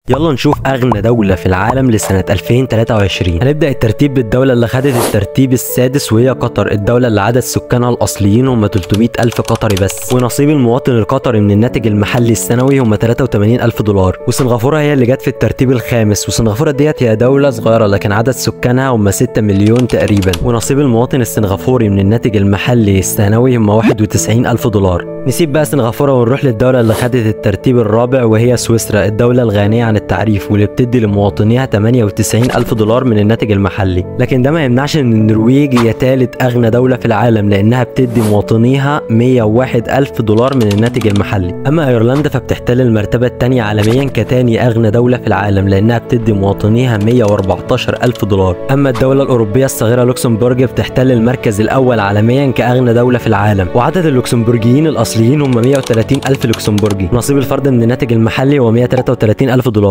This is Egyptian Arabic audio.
يلا نشوف اغنى دولة في العالم لسنة 2023 هنبدأ الترتيب بالدولة اللي خدت الترتيب السادس وهي قطر الدولة اللي عدد سكانها الاصليين هم 300 الف قطري بس ونصيب المواطن القطري من الناتج المحلي السنوي هم 83 الف دولار وسنغافورة هي اللي جت في الترتيب الخامس وسنغافورة ديت هي دولة صغيرة لكن عدد سكانها هم 6 مليون تقريبا ونصيب المواطن السنغافوري من الناتج المحلي السنوي هم 91 الف دولار نسيب بقى سنغافورة ونروح للدولة اللي خدت الترتيب الرابع وهي سويسرا الدولة الغنية عن التعريف واللي بتدي لمواطنيها 98 ألف دولار من الناتج المحلي لكن ده ما يمنعش ان النرويج هي تالت أغنى دولة في العالم لأنها بتدي مواطنيها 101 ألف دولار من الناتج المحلي أما أيرلندا فبتحتل المرتبة الثانية عالميا كتاني أغنى دولة في العالم لأنها بتدي مواطنيها 114 ألف دولار أما الدولة الأوروبية الصغيرة لوكسمبورج بتحتل المركز الأول عالميا كأغنى دولة في العالم وعدد اللوكسمبورجيين الأصليين هم 130 ألف لوكسمبورجي نصيب الفرد من الناتج المحلي هو 133 ألف دولار